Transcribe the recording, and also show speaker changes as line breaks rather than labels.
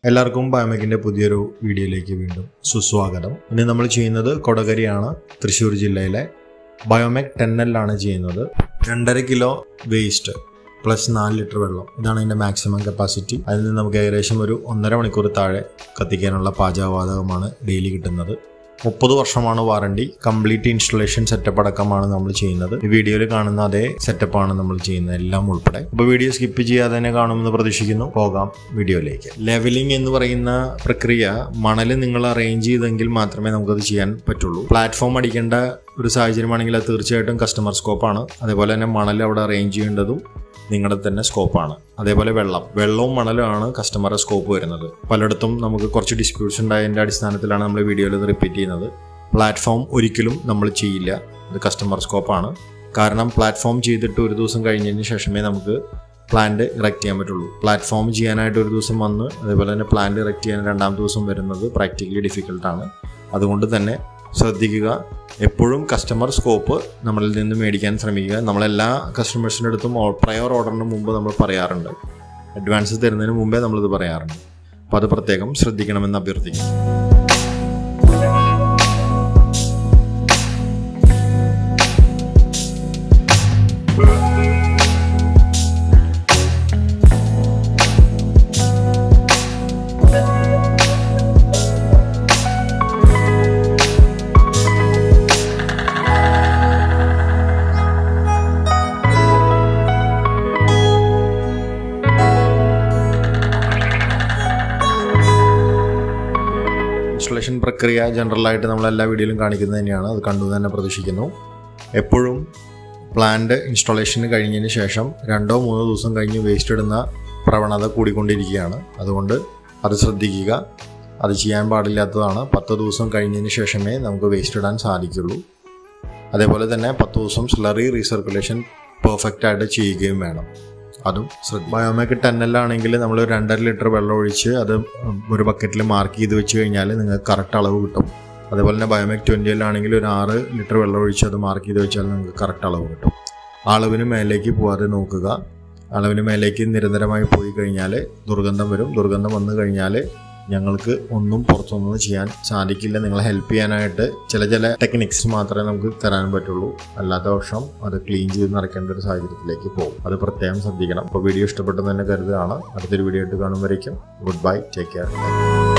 എല്ലാവർക്കും ബയോമെക്കിന്റെ പുതിയൊരു വീഡിയോയിലേക്ക് വീണ്ടും സുസ്വാഗതം ഇനി നമ്മൾ ചെയ്യുന്നത് കൊടകരയാണ് തൃശ്ശൂർ ജില്ലയിലെ ബയോമെക് ടെന്നലിലാണ് ചെയ്യുന്നത് രണ്ടര കിലോ വേസ്റ്റ് പ്ലസ് നാല് ലിറ്റർ വെള്ളം ഇതാണ് ഇതിന്റെ മാക്സിമം കപ്പാസിറ്റി അതിൽ നിന്ന് നമുക്ക് ഏകദേശം ഒരു ഒന്നര മണിക്കൂർ താഴെ കത്തിക്കാനുള്ള പാചകവാതകമാണ് ഡെയിലി കിട്ടുന്നത് മുപ്പത് വർഷമാണ് വാറണ്ടി കംപ്ലീറ്റ് ഇൻസ്റ്റലേഷൻ സെറ്റപ്പ് അടക്കമാണ് നമ്മൾ ചെയ്യുന്നത് ഈ വീഡിയോയിൽ കാണുന്ന അതേ സെറ്റപ്പാണ് നമ്മൾ ചെയ്യുന്നത് എല്ലാം ഉൾപ്പെടെ അപ്പോൾ വീഡിയോ സ്കിപ്പ് ചെയ്യാതെ തന്നെ കാണുമെന്ന് പ്രതീക്ഷിക്കുന്നു പോകാം വീഡിയോയിലേക്ക് ലെവലിംഗ് എന്ന് പറയുന്ന പ്രക്രിയ മണൽ നിങ്ങൾ അറേഞ്ച് ചെയ്തെങ്കിൽ മാത്രമേ നമുക്കത് ചെയ്യാൻ പറ്റുള്ളൂ പ്ലാറ്റ്ഫോം അടിക്കേണ്ട ഒരു സാഹചര്യമാണെങ്കിൽ അത് തീർച്ചയായിട്ടും കസ്റ്റമർ സ്കോപ്പാണ് അതേപോലെ തന്നെ മണൽ അവിടെ അറേഞ്ച് ചെയ്യേണ്ടതും നിങ്ങളുടെ തന്നെ സ്കോപ്പാണ് അതേപോലെ വെള്ളം വെള്ളവും മണലുമാണ് കസ്റ്റമറുടെ സ്കോപ്പ് വരുന്നത് പലയിടത്തും നമുക്ക് കുറച്ച് ഡിസ്പ്യൂട്ട്സ് ഉണ്ടായതിൻ്റെ അടിസ്ഥാനത്തിലാണ് നമ്മൾ വീഡിയോയിൽ ഇത് റിപ്പീറ്റ് ചെയ്യുന്നത് പ്ലാറ്റ്ഫോം ഒരിക്കലും നമ്മൾ ചെയ്യില്ല ഇത് കസ്റ്റമർ സ്കോപ്പാണ് കാരണം പ്ലാറ്റ്ഫോം ചെയ്തിട്ട് ഒരു ദിവസം കഴിഞ്ഞതിന് ശേഷമേ നമുക്ക് പ്ലാന്റ് ഇറക്റ്റ് ചെയ്യാൻ പറ്റുള്ളൂ പ്ലാറ്റ്ഫോം ചെയ്യാനായിട്ട് ഒരു ദിവസം വന്ന് അതേപോലെ തന്നെ പ്ലാന്റ് ഇറക്റ്റ് ചെയ്യാൻ രണ്ടാമത്തെ ദിവസം വരുന്നത് പ്രാക്ടിക്കലി ഡിഫിക്കൽട്ടാണ് അതുകൊണ്ട് തന്നെ ശ്രദ്ധിക്കുക എപ്പോഴും കസ്റ്റമർ സ്കോപ്പ് നമ്മളിൽ നിന്ന് മേടിക്കാൻ ശ്രമിക്കുക നമ്മളെല്ലാ കസ്റ്റമേഴ്സിൻ്റെ അടുത്തും പ്രയർ ഓർഡറിന് മുമ്പ് നമ്മൾ പറയാറുണ്ട് അഡ്വാൻസ് തരുന്നതിന് മുമ്പേ നമ്മളിത് പറയാറുണ്ട് അപ്പോൾ അത് പ്രത്യേകം ശ്രദ്ധിക്കണമെന്ന് അഭ്യർത്ഥിക്കും ഇൻസ്റ്റലേഷൻ പ്രക്രിയ ജനറലായിട്ട് നമ്മൾ എല്ലാ വീഡിയോയിലും കാണിക്കുന്നത് തന്നെയാണ് അത് കണ്ടു തന്നെ പ്രതീക്ഷിക്കുന്നു എപ്പോഴും പ്ലാന്റ് ഇൻസ്റ്റലേഷന് കഴിഞ്ഞതിന് ശേഷം രണ്ടോ മൂന്നോ ദിവസം കഴിഞ്ഞ് വേസ്റ്റ് ഇടുന്ന പ്രവണത കൂടിക്കൊണ്ടിരിക്കുകയാണ് അതുകൊണ്ട് അത് ശ്രദ്ധിക്കുക അത് ചെയ്യാൻ പാടില്ലാത്തതാണ് പത്ത് ദിവസം കഴിഞ്ഞതിന് ശേഷമേ നമുക്ക് വേസ്റ്റ് ഇടാൻ സാധിക്കുള്ളൂ അതേപോലെ തന്നെ പത്ത് ദിവസം സ്ലറി റീസർക്കുലേഷൻ പെർഫെക്റ്റ് ആയിട്ട് ചെയ്യുകയും വേണം അതും ശ്രദ്ധിക്കും ബയോമെക്ക് ടെന്നലാണെങ്കിൽ നമ്മൾ രണ്ടര ലിറ്റർ വെള്ളം ഒഴിച്ച് അത് ഒരു ബക്കറ്റിൽ മാർക്ക് ചെയ്ത് വെച്ച് കഴിഞ്ഞാൽ നിങ്ങൾക്ക് കറക്റ്റ് അളവ് കിട്ടും അതേപോലെ തന്നെ ബയോമെക് ട്വൻറ്റിയിലാണെങ്കിൽ ഒരു ആറ് ലിറ്റർ വെള്ളം ഒഴിച്ച് അത് മാർക്ക് ചെയ്ത് വെച്ചാൽ നിങ്ങൾക്ക് കറക്റ്റ് അളവ് കിട്ടും അളവിന് മേലേക്ക് പോകാതെ നോക്കുക അളവിന് മേലേക്ക് നിരന്തരമായി പോയി കഴിഞ്ഞാൽ ദുർഗന്ധം വരും ദുർഗന്ധം വന്നു കഴിഞ്ഞാൽ ഞങ്ങൾക്ക് ഒന്നും പുറത്തൊന്നും ചെയ്യാൻ സാധിക്കില്ല നിങ്ങളെ ഹെൽപ്പ് ചെയ്യാനായിട്ട് ചില ചില ടെക്നിക്സ് മാത്രമേ നമുക്ക് തരാൻ പറ്റുള്ളൂ അല്ലാത്ത പക്ഷം അത് ക്ലീൻ ചെയ്ത് നിറയ്ക്കേണ്ട ഒരു സാഹചര്യത്തിലേക്ക് പോകും അത് പ്രത്യേകം ശ്രദ്ധിക്കണം അപ്പോൾ വീഡിയോ ഇഷ്ടപ്പെട്ടെന്ന് തന്നെ കരുതുകയാണ് അടുത്തൊരു വീഡിയോ ആയിട്ട് കാണുമ്പോഴേക്കും ഗുഡ് ബൈ ടേക്ക് കെയർ